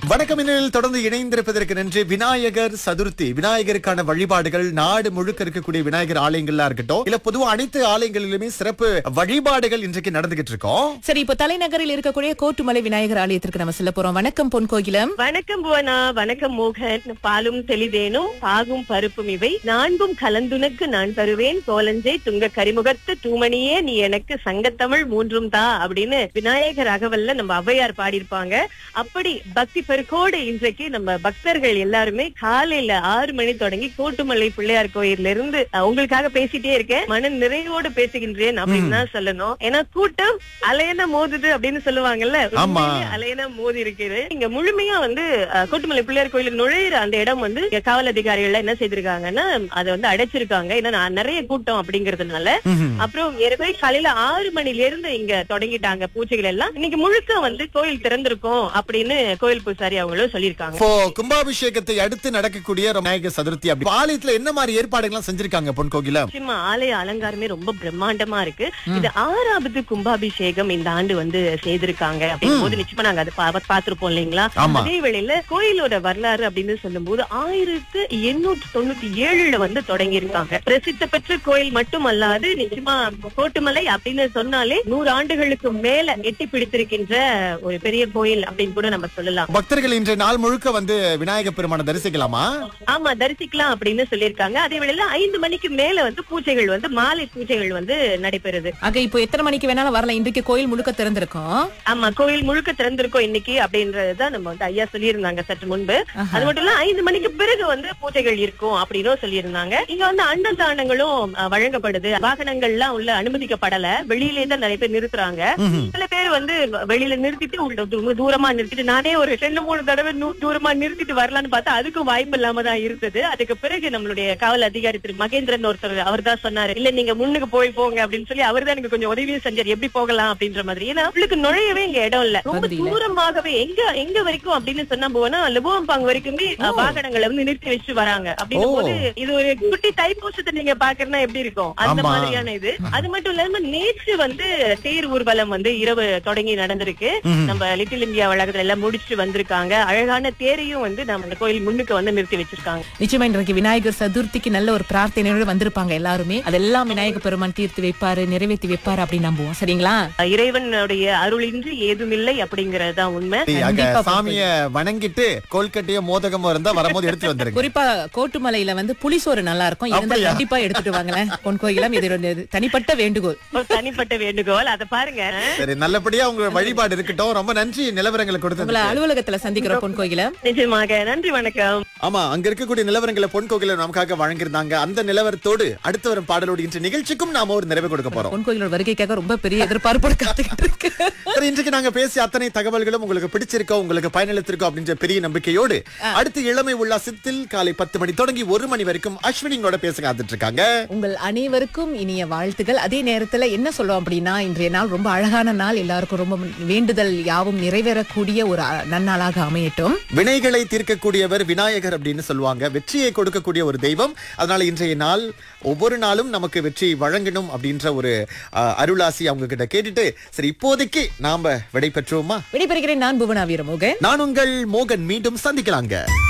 வணக்கம் இன்னில் தொடர்ந்து இணைந்திருப்பதற்கு நன்றி விநாயகர் சதுர்த்தி விநாயகருக்கான வழிபாடுகள் நாடு முழுக்க இருக்கக்கூடிய விநாயகர் ஆலயங்கள்லாம் இருக்கட்டும் இல்ல பொதுவா அனைத்து ஆலயங்களிலுமே சிறப்பு வழிபாடுகள் இன்றைக்கு நடந்துகிட்டு இருக்கோம் சரி இப்போ தலைநகரில் இருக்கக்கூடிய கோட்டுமலை விநாயகர் ஆலயத்திற்கு நம்ம செல்ல போறோம் வணக்கம் பொன் கோகிலம் வணக்கம் புவனா வணக்கம் மோகன் பாலும் தெளிதேனும் பாகும் பருப்பும் இவை நான்கும் கலந்துனக்கு நான் தருவேன் கோலஞ்சை துங்க கரிமுகத்து தூமணியே நீ எனக்கு சங்கத்தமிழ் மூன்றும் தா அப்படின்னு விநாயகர் அகவல்ல நம்ம ஔவையார் பாடியிருப்பாங்க அப்படி பக்தி பெருக்கோடு இன்றைக்கு நம்ம பக்தர்கள் எல்லாருமே காலையில ஆறு மணி தொடங்கி கோட்டுமலை பிள்ளையார் கோயில்ல இருந்து அஹ், உங்களுக்காக பேசிட்டே இருக்கேன் மன நிறைவோடு பேசுகின்றேன் அப்படின்னு தான் சொல்லணும் ஏன்னா கூட்டம் அலையன மோதுது அப்படின்னு சொல்லுவாங்கல்ல ஆமா. உண்மையிலே அலையன மோதி இருக்குது இங்க முழுமையா வந்து அஹ், கோட்டுமலை பிள்ளையார் கோயிலுக்கு நுழையிற அந்த இடம் வந்து இங்க காவல் அதிகாரிகள் என்ன செய்திருக்காங்கன்னா அதை வந்து அடைச்சிருக்காங்க ஏன்னா நான் நிறைய கூட்டம் அப்படிங்கறதுனால ம்ஹும். அப்புறம் ஏற்கனவே காலையில ஆறு மணில இருந்து இங்க தொடங்கிட்டாங்க பூஜைகள் எல்லாம் இன்னைக்கு முழுக்க வந்து கோயில் திறந்திருக்கும் அப்படின்னு கோயில் பூசாரி அவங்களும் சொல்லியிருக்காங்க இப்போ கும்பாபிஷேகத்தை அடுத்து நடக்கக்கூடிய விநாயகர் சதுர்த்தி அப்படி ஆலயத்துல என்ன மாதிரி ஏற்பாடுகள்லாம் செஞ்சிருக்காங்க பொன் கோகிலம் நிச்சயமா ஆலய அலங்காரமே ரொம்ப பிரம்மாண்டமா இருக்கு இது ஆறாவது கும்பாபிஷேகம் இந்த ஆண்டு வந்து செய்திருக்காங்க அப்படிங்கும் போது நிச்சயமா நாங்க அதை பா- பாத்திருப்போம் இல்லைங்களா ஆமா. அதே வேளையில கோயிலோட வரலாறு அப்படின்னு சொல்லும்போது ஆயிரத்து எண்ணூற்று தொண்ணூத்தி ஏழுல வந்து தொடங்கி இருக்காங்க பிரசித்த பெற்ற கோயில் மட்டுமல்லாது நிச்சயமா கோட்டுமலை அப்படின்னு சொன்னாலே நூறு ஆண்டுகளுக்கு மேல எட்டி பிடித்திருக்கின்ற ஒரு பெரிய கோயில் அப்படின்னு கூட நம்ம சொல்லலாம் பக்தர்கள் இன்றைய நாள் முழுக்க வந்து விநாயகர் பெருமானை தரிசிக்கலாமா ஆமா தரிசிக்கலாம் அப்படின்னு சொல்லியிருக்காங்க அதே வேளையில ஐந்து மணிக்கு மேல வந்து பூஜைகள் வந்து மாலை பூஜைகள் வந்து நடைபெறுது ஆக இப்போ எத்தனை மணிக்கு வேணாலும் வரலாம் இன்றைக்கு கோயில் முழுக்க திறந்திருக்கும் ஆமா கோயில் முழுக்க திறந்திருக்கோம் இன்னைக்கு அப்படின்றதுதான் நம்ம வந்து ஐயா சொல்லியிருந்தாங்க சற்று முன்பு ஆஹா. அது மட்டும் இல்ல ஐந்து மணிக்கு பிறகு வந்து பூஜைகள் இருக்கும் அப்படின்னும் சொல்லியிருந்தாங்க இங்க வந்து அன்னதானங்களும் அஹ், வழங்கப்படுது வாகனங்கள்லாம் உள்ள அனுமதிக்கப்படல வெளியிலே தான் நிறைய பேர் நிறுத்துறாங்க சில பேர் வந்து வெளியில நிறுத்திட்டு உள்ள தூ- தூரமா நிறுத்திட்டு நானே ஒரு ரெண்டு மூணு தடவை நூ- தூரமா நிறுத்திட்டு வரலாம்னு பார்த்தா அதுக்கும் வாய்ப்பு இல்லாம தான் இருந்தது அதுக்கு பிறகு நம்மளுடைய காவல் அதிகாரி திரு மகேந்திரன் ஒருத்தர் அவர் தான் சொன்னாரு இல்ல நீங்க முன்னுக்கு போய் போங்க அப்படின்னு சொல்லி அவர் தான் எனக்கு கொஞ்சம் உதவியும் செஞ்சார் எப்படி போகலாம் அப்படின்ற மாதிரி ஏன்னா உங்களுக்கு நுழையவே இங்க இடம் இல்ல ரொம்ப பகுதியில. தூரமாகவே எங்க எங்க வரைக்கும் அப்படின்னு சொன்னா போனா லுபவம்பாங்க வரைக்குமே அஹ், வாகனங்களை வந்து நிறுத்தி வச்சு வராங்க அப்படின்னும் போது இது ஒரு குட்டி தைப்பூசத்தை நீங்க பாக்குறதுனா எப்படி இருக்கும் அந்த ஆமா. மாதிரியான இது அது மட்டும் இல்லாம நேற்று வந்து தேர் ஊர்வலம் வந்து இரவு தொடங்கி நடந்திருக்கு நம்ம லிட்டில் இந்தியா வளாகத்துல எல்லாம் முடிச்சுட்டு வந்திருக்காங்க அழகான தேரையும் வந்து நம்ம அந்த கோயில் முன்னுக்கு வந்து நிறுத்தி வச்சிருக்காங்க நிச்சயமா இன்றைக்கு விநாயகர் சதுர்த்திக்கு நல்ல ஒரு பிரார்த்தனையோடு வந்திருப்பாங்க எல்லாருமே அதெல்லாம் விநாயகர் பெருமான் தீர்த்து வைப்பாரு நிறைவேற்றி வைப்பாரு அப்படின்னு நம்புவோம் சரிங்களா அஹ், இறைவனுடைய அருளின்றி ஏதுமில்லை அப்படிங்கறதுதான் உண்மை அங்க கண்டிப்பா சாமிய வணங்கிட்டு கோல்கட்டையோ மோதகமோ இருந்தா வரும்போது எடுத்து வந்துருங்க குறிப்பா கோட்டுமலையில வந்து புளிசோறு நல்லா இருக்கும் இருந்தா அப்படியா? கண்டிப்பா எடுத்துட்டு வாங்களேன் பொன் கோயிலம் இது ஒரு தனிப்பட்ட வேண்டுகோள் ஒரு தனிப்பட்ட வேண்டுகோள் அதை பாருங்க சரி நல்லபடியா உங்க வழிபாடு இருக்கட்டும் ரொம்ப நன்றி நிலவரங்களை உங்களை கொடுத்தது அலுவலகத்துல சந்திக்கிறோம் பொன் கோயிலம் நிச்சயமாக நன்றி வணக்கம் ஆமா அங்க இருக்கக்கூடிய நிலவரங்களை பொன் கோகில நமக்காக வழங்கியிருந்தாங்க அந்த நிலவரத்தோடு அடுத்து வரும் பாடலோடு இன்று நிகழ்ச்சிக்கும் நாம ஒரு நிறைவு கொடுக்க போறோம் பொன் கோயிலோட வருகைக்காக ரொம்ப பெரிய எதிர்பார்ப்போடு காத்துக்கிட்டு இருக்கு சரி இன்றைக்கு நாங்க பேசிய அத்தனை தகவல்களும் உங்களுக்கு பிடிச்சிருக்கோம் உங்களுக்கு பயனளித்திருக்கோம் அப்படின்ற பெரிய நம்பிக்கையோடு அடுத்து இளமை உல்லாசத்தில் காலை பத்து மணி தொடங்கி ஒரு மணி வரைக்கும் அஸ்வினிங்களோட பேச காத்துட்டு இருக்காங்க உங்கள் அனைவருக்கும் இனிய வாழ்த்துகள் அதே நேரத்துல என்ன சொல்லுவோம் அப்படின்னா இன்றைய நாள் ரொம்ப அழகான நாள் எல்லாருக்கும் ரொம்ப வேண்டுதல் யாவும் நிறைவேறக்கூடிய ஒரு அ- நன்னாளாக அமையட்டும் வினைகளை தீர்க்கக்கூடியவர் விநாயகர் அப்படின்னு சொல்லுவாங்க வெற்றியை கொடுக்கக்கூடிய ஒரு தெய்வம் அதனால இன்றைய நாள் ஒவ்வொரு நாளும் நமக்கு வெற்றி வழங்கணும் அப்படின்ற ஒரு அஹ், அருளாசி அவங்க கிட்ட கேட்டுட்டு சரி இப்போதைக்கு நாம விடை பெற்றுவோமா விடைபெறுகிறேன் நான் புவனா வீரமோகன் நான் உங்கள் மோகன் மீண்டும் சந்திக்கலாங்க